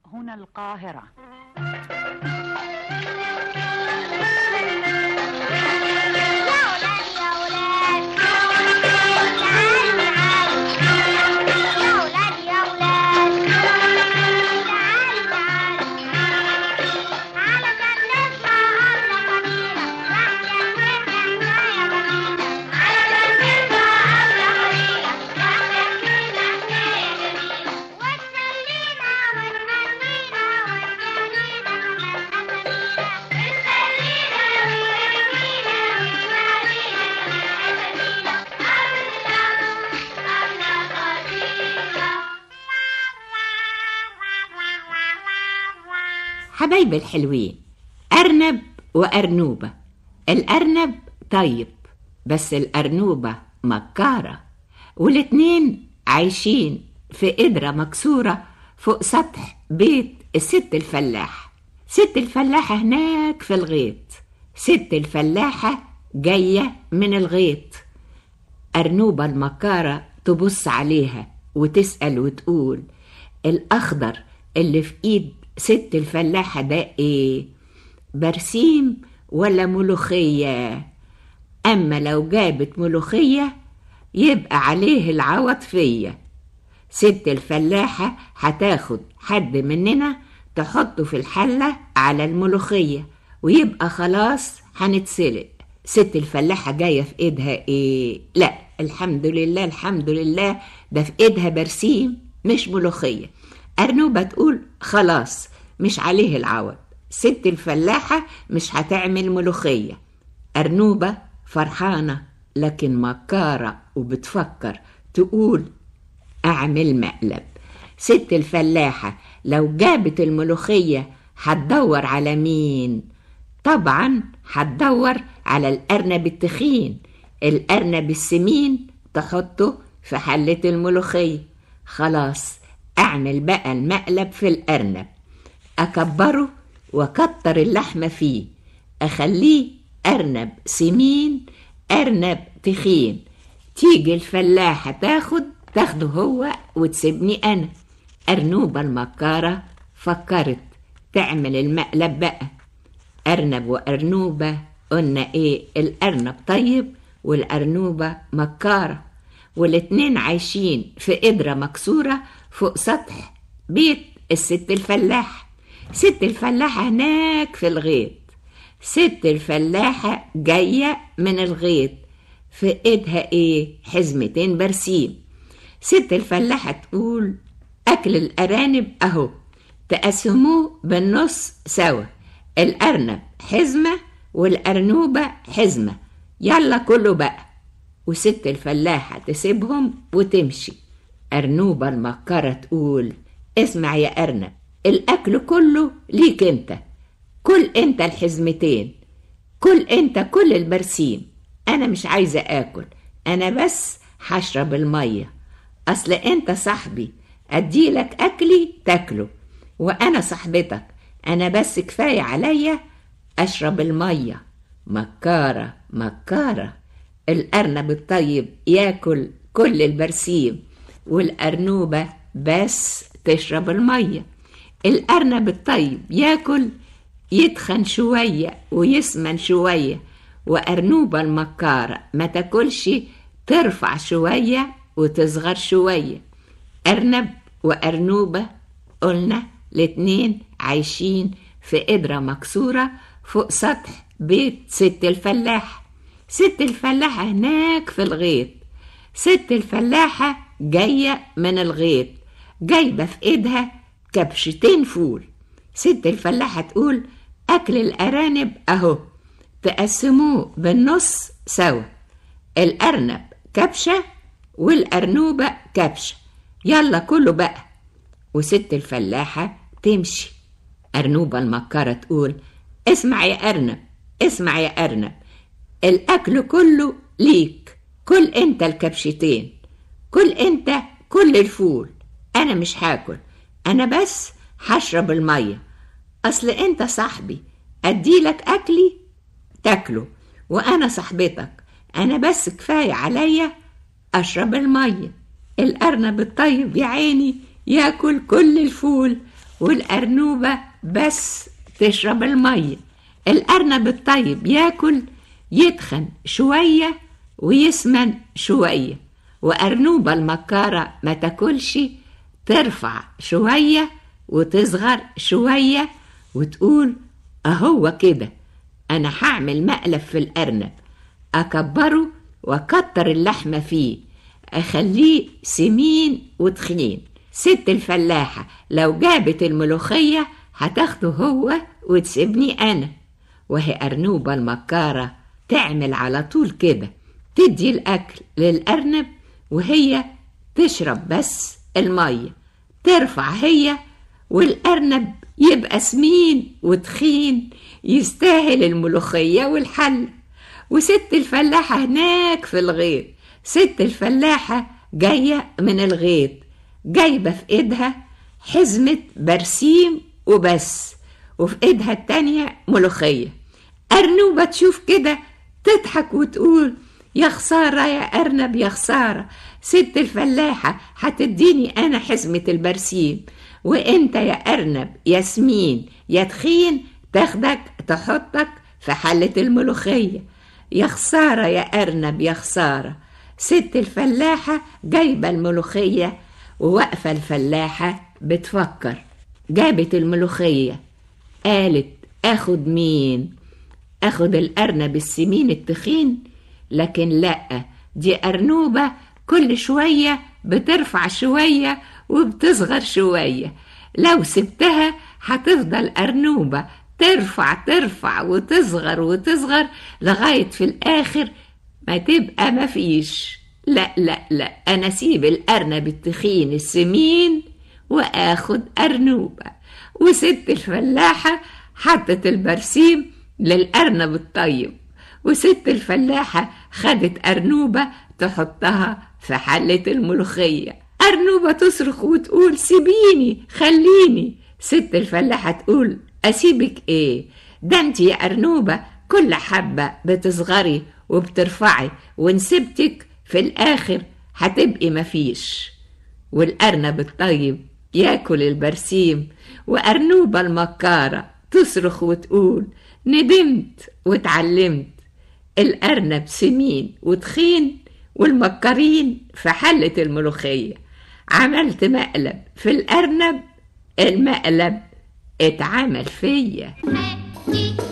هنا القاهرة يا ولاد يا ولاد تعالوا تعالوا يا ولاد يا ولاد تعالوا تعالوا علشان نسمع أبلة قديمة راح تحكي حكاية جميلة علشان نسمع أبلة قديمة راح تحكي حكاية جميلة وتسلينا وتغنينا وتجارينا كمان أسامينا تسلينا وتغنينا وتجارينا كمان أسامينا حبايب الحلوين أرنب وأرنوبة الأرنب طيب بس الأرنوبة مكارة والاتنين عايشين في قدرة مكسورة فوق سطح بيت الست الفلاح ست الفلاحة هناك في الغيط ست الفلاحة جاية من الغيط أرنوبة المكارة تبص عليها وتسأل وتقول الأخضر اللي في إيد ست الفلاحة ده إيه؟ برسيم ولا ملوخية؟ أما لو جابت ملوخية يبقى عليه العوض فيا ست الفلاحة هتاخد حد مننا تحطه في الحلة على الملوخية ويبقى خلاص هنتسلق ست الفلاحة جاية في ايدها ايه لا الحمد لله الحمد لله ده في ايدها برسيم مش ملوخية أرنوبة تقول خلاص مش عليه العوض ست الفلاحة مش هتعمل ملوخية أرنوبة فرحانة لكن مكارة وبتفكر تقول أعمل مقلب ست الفلاحة لو جابت الملوخية هتدور على مين؟ طبعا هتدور على الأرنب التخين الأرنب السمين تحطه في حلة الملوخية خلاص أعمل بقى المقلب في الأرنب أكبره وكتر اللحمة فيه أخليه أرنب سمين أرنب تخين تيجي الفلاحة تاخد تاخده هو وتسيبني أنا أرنوبة المكارة فكرت تعمل المقلب بقى أرنب وأرنوبة قلنا إيه الأرنب طيب والأرنوبة مكارة والاتنين عايشين في قدرة مكسورة فوق سطح بيت الست الفلاحة ست الفلاحة هناك في الغيط ست الفلاحة جاية من الغيط في ايدها ايه حزمتين برسيم ست الفلاحة تقول أكل الأرانب أهو تقسموه بالنص سوا الأرنب حزمة والأرنوبة حزمة يلا كله بقى وست الفلاحة تسيبهم وتمشي أرنوبة المكرة تقول اسمع يا أرنب الأكل كله ليك انت كل انت الحزمتين كل انت كل البرسيم انا مش عايزة اكل انا بس هشرب المية اصل انت صاحبي اديلك اكلي تاكله وانا صاحبتك انا بس كفاية عليا اشرب المية مكارة مكارة الارنب الطيب ياكل كل البرسيم والارنوبة بس تشرب المية الارنب الطيب ياكل يتخن شوية ويسمن شوية وأرنوبة المكارة ما تاكلش ترفع شوية وتصغر شوية أرنب وأرنوبة قلنا الاتنين عايشين في قدرة مكسورة فوق سطح بيت ست الفلاح ست الفلاحة هناك في الغيط ست الفلاحة جاية من الغيط جايبة في ايدها كبشتين فول ست الفلاحة تقول أكل الأرانب أهو تقسموه بالنص سوا الأرنب كبشة والأرنوبة كبشة يلا كله بقى وست الفلاحة تمشي أرنوبة المكرة تقول اسمع يا أرنب اسمع يا أرنب الأكل كله ليك كل أنت الكبشتين كل أنت كل الفول أنا مش هاكل أنا بس هشرب المية أصل أنت صاحبي أديلك أكلي تاكله وأنا صاحبتك أنا بس كفاية عليا أشرب المية الأرنب الطيب يا عيني ياكل كل الفول والأرنوبة بس تشرب المية الأرنب الطيب ياكل يتخن شوية ويسمن شوية وأرنوبة المكارة ما تاكلش ترفع شوية وتصغر شوية وتقول أهو كده أنا هعمل مقلب في الأرنب أكبره وأكتر اللحمة فيه أخليه سمين وتخين ست الفلاحة لو جابت الملوخية هتاخده هو وتسيبني أنا وهي أرنوبة المكارة تعمل على طول كده تدي الأكل للأرنب وهي تشرب بس المية ترفع هي والأرنب يبقى سمين وتخين يستاهل الملوخية والحل وست الفلاحة هناك في الغيط ست الفلاحة جاية من الغيط جايبة في ايدها حزمة برسيم وبس وفي ايدها التانية ملوخية أرنوبة تشوف كده تضحك وتقول يا خسارة يا أرنب يا خسارة ست الفلاحة هتديني أنا حزمة البرسيم وإنت يا أرنب ياسمين يا تخين تاخدك تحطك في حلة الملوخية يا خسارة يا أرنب يا خسارة ست الفلاحة جايبة الملوخية وواقفة الفلاحة بتفكر جابت الملوخية قالت اخد مين اخد الارنب السمين التخين لكن لا دي ارنوبة كل شوية بترفع شوية وبتصغر شوية لو سبتها هتفضل ارنوبة ترفع ترفع وتصغر وتصغر لغاية في الاخر ما تبقى مفيش لا لا لا انا اسيب الارنب التخين السمين واخد ارنوبة وست الفلاحة حطت البرسيم للأرنب الطيب وست الفلاحة خدت أرنوبة تحطها في حلة الملوخية أرنوبة تصرخ وتقول سيبيني خليني ست الفلاحة تقول أسيبك إيه ده انت يا أرنوبة كل حبة بتصغري وبترفعي وإن سبتك في الآخر هتبقي مفيش والأرنب الطيب ياكل البرسيم وأرنوبة المكارة تصرخ وتقول ندمت واتعلمت الأرنب سمين وتخين والمكارين في حلة الملوخية عملت مقلب في الأرنب المقلب اتعمل فيا حكي